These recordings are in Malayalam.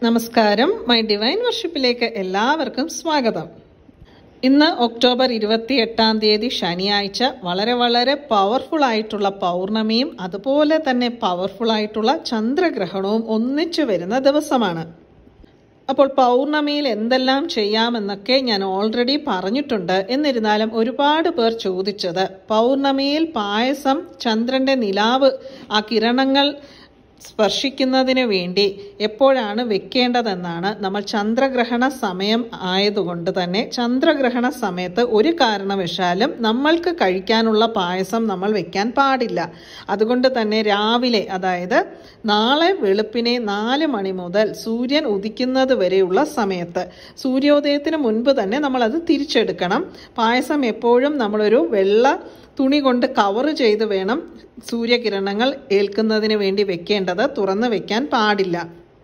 നമസ്കാരം മൈ ഡിവൈൻ വർഷിപ്പിലേക്ക് എല്ലാവർക്കും സ്വാഗതം ഇന്ന് ഒക്ടോബർ ഇരുപത്തി എട്ടാം തീയതി ശനിയാഴ്ച വളരെ വളരെ പവർഫുൾ ആയിട്ടുള്ള പൗർണമിയും അതുപോലെ തന്നെ പവർഫുൾ ആയിട്ടുള്ള ചന്ദ്രഗ്രഹണവും ഒന്നിച്ചു വരുന്ന ദിവസമാണ് അപ്പോൾ പൗർണമിയിൽ എന്തെല്ലാം ചെയ്യാമെന്നൊക്കെ ഞാൻ ഓൾറെഡി പറഞ്ഞിട്ടുണ്ട് എന്നിരുന്നാലും ഒരുപാട് പേർ ചോദിച്ചത് പൗർണമിയിൽ പായസം ചന്ദ്രന്റെ നിലാവ് ആ കിരണങ്ങൾ സ്പർശിക്കുന്നതിന് വേണ്ടി എപ്പോഴാണ് വെക്കേണ്ടതെന്നാണ് നമ്മൾ ചന്ദ്രഗ്രഹണ സമയം ആയതുകൊണ്ട് തന്നെ ചന്ദ്രഗ്രഹണ സമയത്ത് ഒരു കാരണവശാലും നമ്മൾക്ക് കഴിക്കാനുള്ള പായസം നമ്മൾ വെക്കാൻ പാടില്ല അതുകൊണ്ട് തന്നെ രാവിലെ അതായത് നാളെ വെളുപ്പിനെ നാല് മണി മുതൽ സൂര്യൻ ഉദിക്കുന്നത് വരെയുള്ള സമയത്ത് സൂര്യോദയത്തിന് മുൻപ് തന്നെ നമ്മൾ അത് തിരിച്ചെടുക്കണം പായസം എപ്പോഴും നമ്മളൊരു വെള്ള തുണി കൊണ്ട് കവർ ചെയ്ത് വേണം സൂര്യകിരണങ്ങൾ ഏൽക്കുന്നതിന് വേണ്ടി വെക്കേണ്ടത് തുറന്ന് വെക്കാൻ പാടില്ല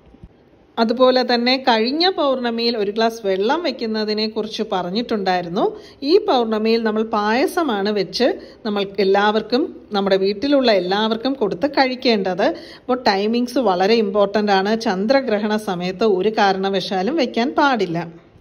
അതുപോലെ തന്നെ കഴിഞ്ഞ പൗർണമിയിൽ ഒരു ഗ്ലാസ് വെള്ളം വെക്കുന്നതിനെ കുറിച്ച് പറഞ്ഞിട്ടുണ്ടായിരുന്നു ഈ പൗർണമിയിൽ നമ്മൾ പായസമാണ് വെച്ച് നമ്മൾ എല്ലാവർക്കും നമ്മുടെ വീട്ടിലുള്ള എല്ലാവർക്കും കൊടുത്ത് കഴിക്കേണ്ടത് അപ്പോൾ ടൈമിങ്സ് വളരെ ഇമ്പോർട്ടൻ്റ് ആണ് ചന്ദ്രഗ്രഹണ സമയത്ത് ഒരു കാരണവശാലും വെക്കാൻ പാടില്ല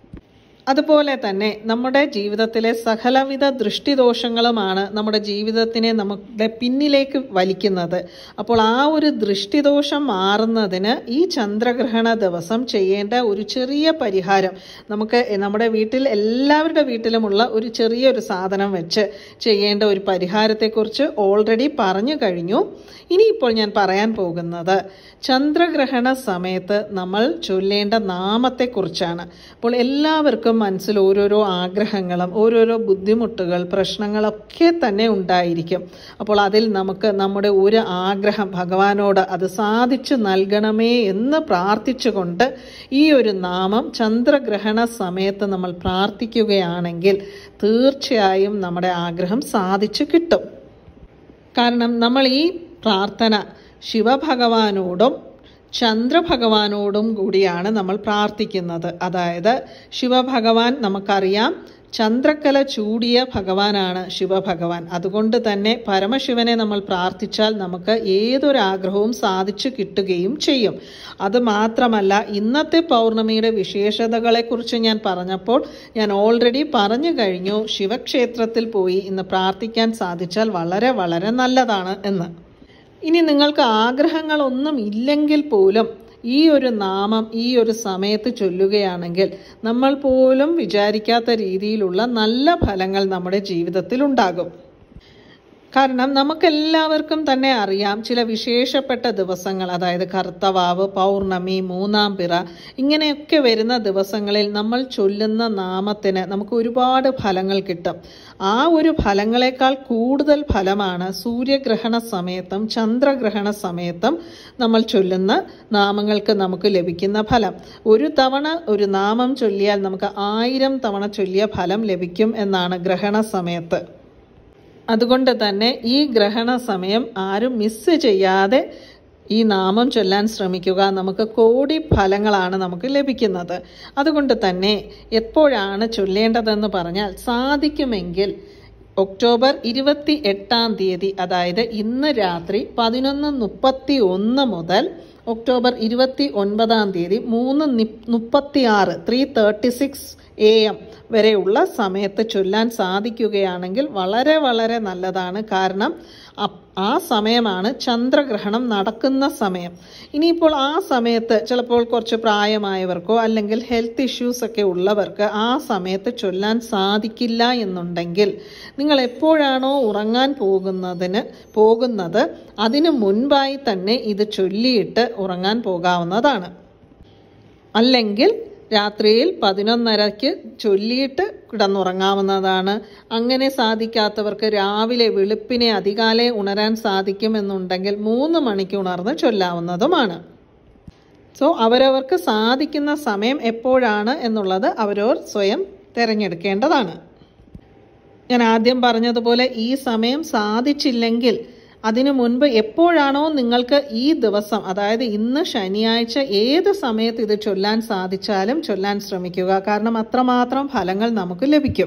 അതുപോലെ തന്നെ നമ്മുടെ ജീവിതത്തിലെ സകലവിധ ദൃഷ്ടിദോഷങ്ങളുമാണ് നമ്മുടെ ജീവിതത്തിനെ നമ്മുടെ പിന്നിലേക്ക് വലിക്കുന്നത് അപ്പോൾ ആ ഒരു ദൃഷ്ടിദോഷം മാറുന്നതിന് ഈ ചന്ദ്രഗ്രഹണ ദിവസം ചെയ്യേണ്ട ഒരു ചെറിയ പരിഹാരം നമുക്ക് നമ്മുടെ വീട്ടിൽ എല്ലാവരുടെ വീട്ടിലുമുള്ള ഒരു ചെറിയൊരു സാധനം വെച്ച് ചെയ്യേണ്ട ഒരു പരിഹാരത്തെക്കുറിച്ച് ഓൾറെഡി പറഞ്ഞു കഴിഞ്ഞു ഇനിയിപ്പോൾ ഞാൻ പറയാൻ പോകുന്നത് ചന്ദ്രഗ്രഹണ സമയത്ത് നമ്മൾ ചൊല്ലേണ്ട നാമത്തെക്കുറിച്ചാണ് അപ്പോൾ എല്ലാവർക്കും മനസ്സിൽ ഓരോരോ ആഗ്രഹങ്ങളും ഓരോരോ ബുദ്ധിമുട്ടുകൾ പ്രശ്നങ്ങളൊക്കെ തന്നെ ഉണ്ടായിരിക്കും അപ്പോൾ അതിൽ നമുക്ക് നമ്മുടെ ഒരു ആഗ്രഹം ഭഗവാനോട് അത് സാധിച്ചു നൽകണമേ എന്ന് പ്രാർത്ഥിച്ചുകൊണ്ട് ഈ ഒരു നാമം ചന്ദ്രഗ്രഹണ സമയത്ത് നമ്മൾ പ്രാർത്ഥിക്കുകയാണെങ്കിൽ തീർച്ചയായും നമ്മുടെ ആഗ്രഹം സാധിച്ചു കിട്ടും കാരണം നമ്മൾ ഈ പ്രാർത്ഥന ശിവഭഗവാനോടും ചന്ദ്രഭഗവാനോടും കൂടിയാണ് നമ്മൾ പ്രാർത്ഥിക്കുന്നത് അതായത് ശിവഭഗവാൻ നമുക്കറിയാം ചന്ദ്രക്കല ചൂടിയ ഭഗവാനാണ് ശിവഭഗവാൻ അതുകൊണ്ട് തന്നെ പരമശിവനെ നമ്മൾ പ്രാർത്ഥിച്ചാൽ നമുക്ക് ഏതൊരാഗ്രഹവും സാധിച്ചു കിട്ടുകയും ചെയ്യും അത് മാത്രമല്ല ഇന്നത്തെ പൗർണമിയുടെ വിശേഷതകളെക്കുറിച്ച് ഞാൻ പറഞ്ഞപ്പോൾ ഞാൻ ഓൾറെഡി പറഞ്ഞു കഴിഞ്ഞു ശിവക്ഷേത്രത്തിൽ പോയി ഇന്ന് പ്രാർത്ഥിക്കാൻ സാധിച്ചാൽ വളരെ വളരെ നല്ലതാണ് എന്ന് ഇനി നിങ്ങൾക്ക് ആഗ്രഹങ്ങളൊന്നും ഇല്ലെങ്കിൽ പോലും ഈ ഒരു നാമം ഈ ഒരു സമയത്ത് ചൊല്ലുകയാണെങ്കിൽ നമ്മൾ പോലും വിചാരിക്കാത്ത രീതിയിലുള്ള നല്ല ഫലങ്ങൾ നമ്മുടെ ജീവിതത്തിൽ ഉണ്ടാകും കാരണം നമുക്കെല്ലാവർക്കും തന്നെ അറിയാം ചില വിശേഷപ്പെട്ട ദിവസങ്ങൾ അതായത് കറുത്തവാവ് പൗർണമി മൂന്നാം പിറ ഇങ്ങനെയൊക്കെ വരുന്ന ദിവസങ്ങളിൽ നമ്മൾ ചൊല്ലുന്ന നാമത്തിന് നമുക്ക് ഒരുപാട് ഫലങ്ങൾ കിട്ടും ആ ഒരു ഫലങ്ങളെക്കാൾ കൂടുതൽ ഫലമാണ് സൂര്യഗ്രഹണ സമയത്തും ചന്ദ്രഗ്രഹണ സമയത്തും നമ്മൾ ചൊല്ലുന്ന നാമങ്ങൾക്ക് നമുക്ക് ലഭിക്കുന്ന ഫലം ഒരു തവണ ഒരു നാമം ചൊല്ലിയാൽ നമുക്ക് ആയിരം തവണ ചൊല്ലിയ ഫലം ലഭിക്കും എന്നാണ് ഗ്രഹണ സമയത്ത് അതുകൊണ്ട് തന്നെ ഈ ഗ്രഹണ സമയം ആരും മിസ് ചെയ്യാതെ ഈ നാമം ചൊല്ലാൻ ശ്രമിക്കുക നമുക്ക് കോടി ഫലങ്ങളാണ് നമുക്ക് ലഭിക്കുന്നത് അതുകൊണ്ട് തന്നെ എപ്പോഴാണ് ചൊല്ലേണ്ടതെന്ന് പറഞ്ഞാൽ സാധിക്കുമെങ്കിൽ ഒക്ടോബർ ഇരുപത്തി എട്ടാം തീയതി അതായത് ഇന്ന് രാത്രി പതിനൊന്ന് മുപ്പത്തി ഒന്ന് മുതൽ ഒക്ടോബർ ഇരുപത്തി ഒൻപതാം തീയതി മൂന്ന് മുപ്പത്തി ആറ് three thirty six A M വരെയുള്ള സമയത്ത് ചൊല്ലാൻ സാധിക്കുകയാണെങ്കിൽ വളരെ വളരെ നല്ലതാണ് കാരണം ആ സമയമാണ് ചന്ദ്രഗ്രഹണം നടക്കുന്ന സമയം ഇനിയിപ്പോൾ ആ സമയത്ത് ചിലപ്പോൾ കുറച്ച് പ്രായമായവർക്കോ അല്ലെങ്കിൽ ഹെൽത്ത് ഇഷ്യൂസ് ഒക്കെ ഉള്ളവർക്ക് ആ സമയത്ത് ചൊല്ലാൻ സാധിക്കില്ല എന്നുണ്ടെങ്കിൽ നിങ്ങൾ എപ്പോഴാണോ ഉറങ്ങാൻ പോകുന്നതിന് പോകുന്നത് അതിനു മുൻപായി തന്നെ ഇത് ചൊല്ലിയിട്ട് ഉറങ്ങാൻ പോകാവുന്നതാണ് അല്ലെങ്കിൽ രാത്രിയിൽ പതിനൊന്നരയ്ക്ക് ചൊല്ലിയിട്ട് കിടന്നുറങ്ങാവുന്നതാണ് അങ്ങനെ സാധിക്കാത്തവർക്ക് രാവിലെ വെളുപ്പിനെ അധികാലെ ഉണരാൻ സാധിക്കുമെന്നുണ്ടെങ്കിൽ മൂന്ന് മണിക്ക് ഉണർന്ന് ചൊല്ലാവുന്നതുമാണ് സോ അവരവർക്ക് സാധിക്കുന്ന സമയം എപ്പോഴാണ് എന്നുള്ളത് അവരവർ സ്വയം തിരഞ്ഞെടുക്കേണ്ടതാണ് ഞാൻ ആദ്യം പറഞ്ഞതുപോലെ ഈ സമയം സാധിച്ചില്ലെങ്കിൽ അതിനു മുൻപ് എപ്പോഴാണോ നിങ്ങൾക്ക് ഈ ദിവസം അതായത് ഇന്ന് ശനിയാഴ്ച ഏത് സമയത്ത് ഇത് ചൊല്ലാൻ സാധിച്ചാലും ചൊല്ലാൻ ശ്രമിക്കുക കാരണം അത്രമാത്രം ഫലങ്ങൾ നമുക്ക് ലഭിക്കും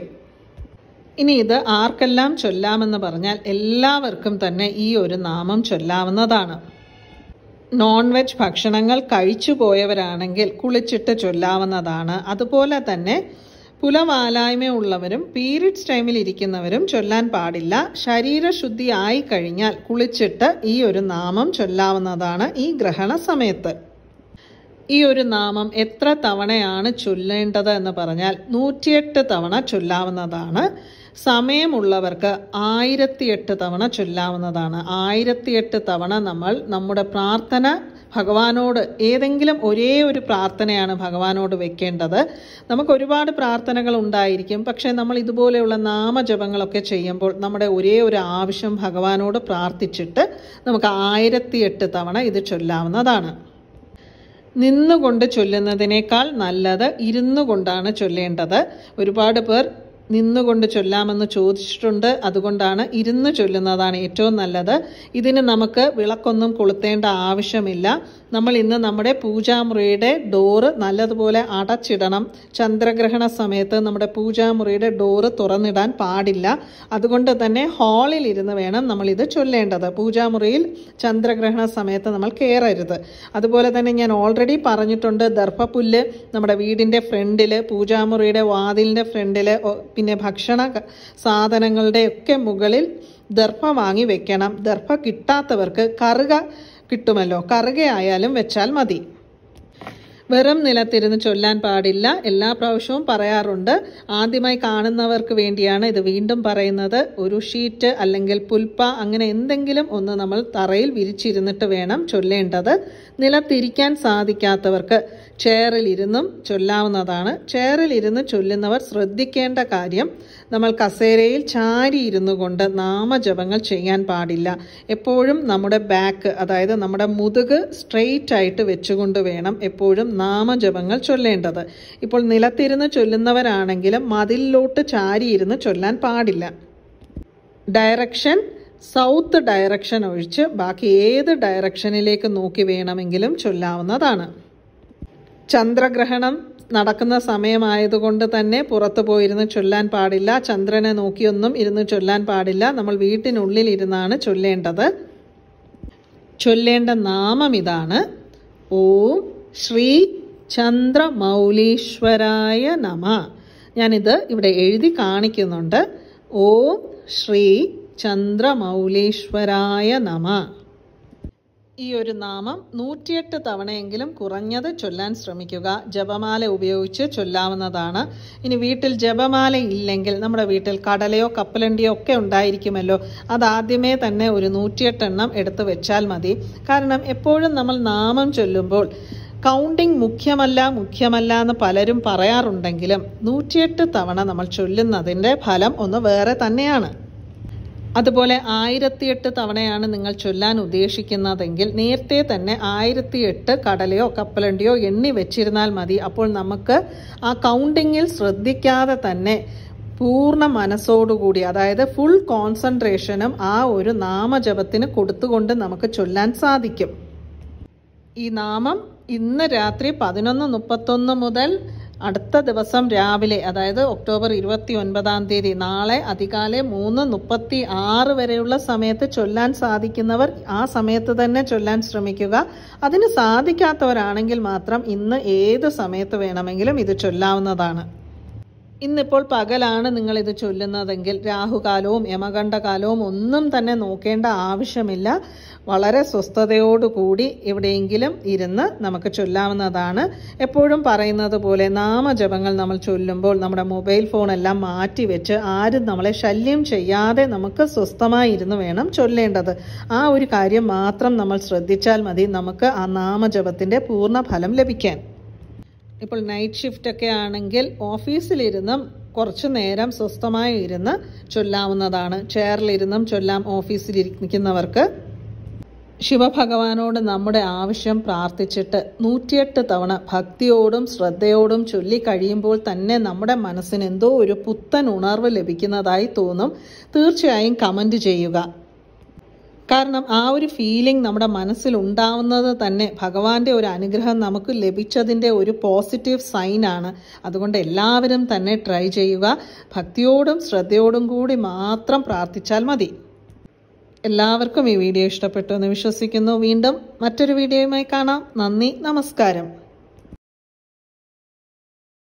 ഇനി ഇത് ആർക്കെല്ലാം ചൊല്ലാമെന്ന് പറഞ്ഞാൽ എല്ലാവർക്കും തന്നെ ഈ ഒരു നാമം ചൊല്ലാവുന്നതാണ് നോൺ വെജ് ഭക്ഷണങ്ങൾ കഴിച്ചു പോയവരാണെങ്കിൽ കുളിച്ചിട്ട് ചൊല്ലാവുന്നതാണ് അതുപോലെ തന്നെ പുലവാലായ്മയുള്ളവരും പീരിയഡ്സ് ടൈമിൽ ഇരിക്കുന്നവരും ചൊല്ലാൻ പാടില്ല ശരീരശുദ്ധി ആയി കഴിഞ്ഞാൽ കുളിച്ചിട്ട് ഈ ഒരു നാമം ചൊല്ലാവുന്നതാണ് ഈ ഗ്രഹണ സമയത്ത് ഈ ഒരു നാമം എത്ര തവണയാണ് ചൊല്ലേണ്ടത് എന്ന് പറഞ്ഞാൽ നൂറ്റിയെട്ട് തവണ ചൊല്ലാവുന്നതാണ് സമയമുള്ളവർക്ക് ആയിരത്തിയെട്ട് തവണ ചൊല്ലാവുന്നതാണ് ആയിരത്തിയെട്ട് തവണ നമ്മൾ നമ്മുടെ പ്രാർത്ഥന ഭഗവാനോട് ഏതെങ്കിലും ഒരേ ഒരു പ്രാർത്ഥനയാണ് ഭഗവാനോട് വെക്കേണ്ടത് നമുക്ക് ഒരുപാട് പ്രാർത്ഥനകൾ ഉണ്ടായിരിക്കും പക്ഷേ നമ്മൾ ഇതുപോലെയുള്ള നാമജപങ്ങളൊക്കെ ചെയ്യുമ്പോൾ നമ്മുടെ ഒരേ ഒരു ആവശ്യം ഭഗവാനോട് പ്രാർത്ഥിച്ചിട്ട് നമുക്ക് ആയിരത്തിയെട്ട് തവണ ഇത് ചൊല്ലാവുന്നതാണ് നിന്നുകൊണ്ട് ചൊല്ലുന്നതിനേക്കാൾ നല്ലത് ഇരുന്നു കൊണ്ടാണ് ചൊല്ലേണ്ടത് ഒരുപാട് പേർ നിന്നുകൊണ്ട് ചൊല്ലാമെന്ന് ചോദിച്ചിട്ടുണ്ട് അതുകൊണ്ടാണ് ഇരുന്ന് ചൊല്ലുന്നതാണ് ഏറ്റവും നല്ലത് ഇതിന് നമുക്ക് വിളക്കൊന്നും കൊളുത്തേണ്ട ആവശ്യമില്ല നമ്മൾ ഇന്ന് നമ്മുടെ പൂജാമുറിയുടെ ഡോറ് നല്ലതുപോലെ അടച്ചിടണം ചന്ദ്രഗ്രഹണ സമയത്ത് നമ്മുടെ പൂജാമുറിയുടെ ഡോറ് തുറന്നിടാൻ പാടില്ല അതുകൊണ്ട് തന്നെ ഹാളിൽ ഇരുന്ന് വേണം നമ്മൾ ഇത് ചൊല്ലേണ്ടത് പൂജാമുറിയിൽ ചന്ദ്രഗ്രഹണ സമയത്ത് നമ്മൾ കയറരുത് അതുപോലെ തന്നെ ഞാൻ ഓൾറെഡി പറഞ്ഞിട്ടുണ്ട് ദർഭപ്പുല്ല് നമ്മുടെ വീടിൻ്റെ ഫ്രണ്ടിൽ പൂജാമുറിയുടെ വാതിലിൻ്റെ ഫ്രണ്ടിൽ പിന്നെ ഭക്ഷണ സാധനങ്ങളുടെ ഒക്കെ മുകളിൽ ദർഭ വാങ്ങി വെക്കണം ദർഭ കിട്ടാത്തവർക്ക് കറുക കിട്ടുമല്ലോ കറുകയായാലും വെച്ചാൽ മതി വെറും നിലത്തിരുന്ന് ചൊല്ലാൻ പാടില്ല എല്ലാ പ്രാവശ്യവും പറയാറുണ്ട് ആദ്യമായി കാണുന്നവർക്ക് വേണ്ടിയാണ് ഇത് വീണ്ടും പറയുന്നത് ഒരു ഷീറ്റ് അല്ലെങ്കിൽ പുൽപ്പ അങ്ങനെ എന്തെങ്കിലും ഒന്ന് നമ്മൾ തറയിൽ വിരിച്ചിരുന്നിട്ട് വേണം ചൊല്ലേണ്ടത് നിലത്തിരിക്കാൻ സാധിക്കാത്തവർക്ക് ചെയറിലിരുന്നും ചൊല്ലാവുന്നതാണ് ചെയറിലിരുന്ന് ചൊല്ലുന്നവർ ശ്രദ്ധിക്കേണ്ട കാര്യം നമ്മൾ കസേരയിൽ ചാരിയിരുന്നു കൊണ്ട് നാമജപങ്ങൾ ചെയ്യാൻ പാടില്ല എപ്പോഴും നമ്മുടെ ബാക്ക് അതായത് നമ്മുടെ മുതുക് സ്ട്രെയിറ്റ് ആയിട്ട് വെച്ചുകൊണ്ട് വേണം എപ്പോഴും നാമജപങ്ങൾ ചൊല്ലേണ്ടത് ഇപ്പോൾ നിലത്തിരുന്ന് ചൊല്ലുന്നവരാണെങ്കിലും മതിലിലോട്ട് ചാരിയിരുന്ന് ചൊല്ലാൻ പാടില്ല ഡയറക്ഷൻ സൗത്ത് ഡയറക്ഷൻ ഒഴിച്ച് ബാക്കി ഏത് ഡയറക്ഷനിലേക്ക് നോക്കി വേണമെങ്കിലും ചൊല്ലാവുന്നതാണ് ചന്ദ്രഗ്രഹണം നടക്കുന്ന സമയമായതുകൊണ്ട് തന്നെ പുറത്തു പോയിരുന്ന് ചൊല്ലാൻ പാടില്ല ചന്ദ്രനെ നോക്കിയൊന്നും ഇരുന്ന് ചൊല്ലാൻ പാടില്ല നമ്മൾ വീട്ടിനുള്ളിൽ ഇരുന്നാണ് ചൊല്ലേണ്ടത് ചൊല്ലേണ്ട നാമം ഇതാണ് ഓം ശ്രീ ചന്ദ്രമൗലീശ്വരായ നമ ഞാനിത് ഇവിടെ എഴുതി കാണിക്കുന്നുണ്ട് ഓം ശ്രീ ചന്ദ്രമൗലീശ്വരായ നമ ഈ ഒരു നാമം നൂറ്റിയെട്ട് തവണയെങ്കിലും കുറഞ്ഞത് ചൊല്ലാൻ ശ്രമിക്കുക ജപമാല ഉപയോഗിച്ച് ചൊല്ലാവുന്നതാണ് ഇനി വീട്ടിൽ ജപമാല ഇല്ലെങ്കിൽ നമ്മുടെ വീട്ടിൽ കടലയോ കപ്പലണ്ടിയോ ഒക്കെ ഉണ്ടായിരിക്കുമല്ലോ അതാദ്യമേ തന്നെ ഒരു നൂറ്റിയെട്ടെണ്ണം എടുത്ത് വെച്ചാൽ മതി കാരണം എപ്പോഴും നമ്മൾ നാമം ചൊല്ലുമ്പോൾ കൗണ്ടിങ് മുഖ്യമല്ല മുഖ്യമല്ല എന്ന് പലരും പറയാറുണ്ടെങ്കിലും നൂറ്റിയെട്ട് തവണ നമ്മൾ ചൊല്ലുന്നതിൻ്റെ ഫലം ഒന്ന് വേറെ തന്നെയാണ് അതുപോലെ ആയിരത്തിയെട്ട് തവണയാണ് നിങ്ങൾ ചൊല്ലാൻ ഉദ്ദേശിക്കുന്നതെങ്കിൽ നേരത്തെ തന്നെ ആയിരത്തിയെട്ട് കടലയോ കപ്പലണ്ടിയോ എണ്ണി വെച്ചിരുന്നാൽ മതി അപ്പോൾ നമുക്ക് ആ കൗണ്ടിങ്ങിൽ ശ്രദ്ധിക്കാതെ തന്നെ പൂർണ്ണ മനസ്സോടുകൂടി അതായത് ഫുൾ കോൺസെൻട്രേഷനും ആ ഒരു നാമജപത്തിന് കൊടുത്തുകൊണ്ട് നമുക്ക് ചൊല്ലാൻ സാധിക്കും ഈ നാമം ഇന്ന് രാത്രി പതിനൊന്ന് മുപ്പത്തൊന്ന് മുതൽ അടുത്ത ദിവസം രാവിലെ അതായത് ഒക്ടോബർ ഇരുപത്തി ഒൻപതാം തീയതി നാളെ അതികാലെ മൂന്ന് മുപ്പത്തി ആറ് വരെയുള്ള സമയത്ത് ചൊല്ലാൻ സാധിക്കുന്നവർ ആ സമയത്ത് തന്നെ ചൊല്ലാൻ ശ്രമിക്കുക അതിന് സാധിക്കാത്തവരാണെങ്കിൽ മാത്രം ഇന്ന് ഏത് സമയത്ത് വേണമെങ്കിലും ഇത് ചൊല്ലാവുന്നതാണ് ഇന്നിപ്പോൾ പകലാണ് നിങ്ങൾ ഇത് ചൊല്ലുന്നതെങ്കിൽ രാഹുകാലവും യമകണ്ഠകാലവും ഒന്നും തന്നെ നോക്കേണ്ട ആവശ്യമില്ല വളരെ സ്വസ്ഥതയോടുകൂടി എവിടെയെങ്കിലും ഇരുന്ന് നമുക്ക് ചൊല്ലാവുന്നതാണ് എപ്പോഴും പറയുന്നത് പോലെ നാമജപങ്ങൾ നമ്മൾ ചൊല്ലുമ്പോൾ നമ്മുടെ മൊബൈൽ ഫോണെല്ലാം മാറ്റി വെച്ച് ആരും നമ്മളെ ശല്യം ചെയ്യാതെ നമുക്ക് സ്വസ്ഥമായി ഇരുന്ന് വേണം ചൊല്ലേണ്ടത് ആ ഒരു കാര്യം മാത്രം നമ്മൾ ശ്രദ്ധിച്ചാൽ മതി നമുക്ക് ആ നാമജപത്തിൻ്റെ പൂർണ്ണ ഫലം ലഭിക്കാൻ ഇപ്പോൾ നൈറ്റ് ഷിഫ്റ്റ് ഒക്കെ ആണെങ്കിൽ ഓഫീസിലിരുന്നും കുറച്ചു നേരം സ്വസ്ഥമായി ഇരുന്ന് ചൊല്ലാവുന്നതാണ് ചെയറിലിരുന്നും ചൊല്ലാം ഓഫീസിലിരിക്കുന്നവർക്ക് ശിവഭഗവാനോട് നമ്മുടെ ആവശ്യം പ്രാർത്ഥിച്ചിട്ട് നൂറ്റിയെട്ട് തവണ ഭക്തിയോടും ശ്രദ്ധയോടും ചൊല്ലി കഴിയുമ്പോൾ തന്നെ നമ്മുടെ മനസ്സിന് എന്തോ ഒരു പുത്തൻ ഉണർവ് ലഭിക്കുന്നതായി തോന്നും തീർച്ചയായും കമൻറ്റ് ചെയ്യുക കാരണം ആ ഒരു ഫീലിംഗ് നമ്മുടെ മനസ്സിൽ ഉണ്ടാവുന്നത് തന്നെ ഭഗവാന്റെ ഒരു അനുഗ്രഹം നമുക്ക് ലഭിച്ചതിൻ്റെ ഒരു പോസിറ്റീവ് സൈനാണ് അതുകൊണ്ട് എല്ലാവരും തന്നെ ട്രൈ ചെയ്യുക ഭക്തിയോടും ശ്രദ്ധയോടും കൂടി മാത്രം പ്രാർത്ഥിച്ചാൽ മതി എല്ലാവർക്കും ഈ വീഡിയോ ഇഷ്ടപ്പെട്ടു എന്ന് വിശ്വസിക്കുന്നു വീണ്ടും മറ്റൊരു വീഡിയോയുമായി കാണാം നന്ദി നമസ്കാരം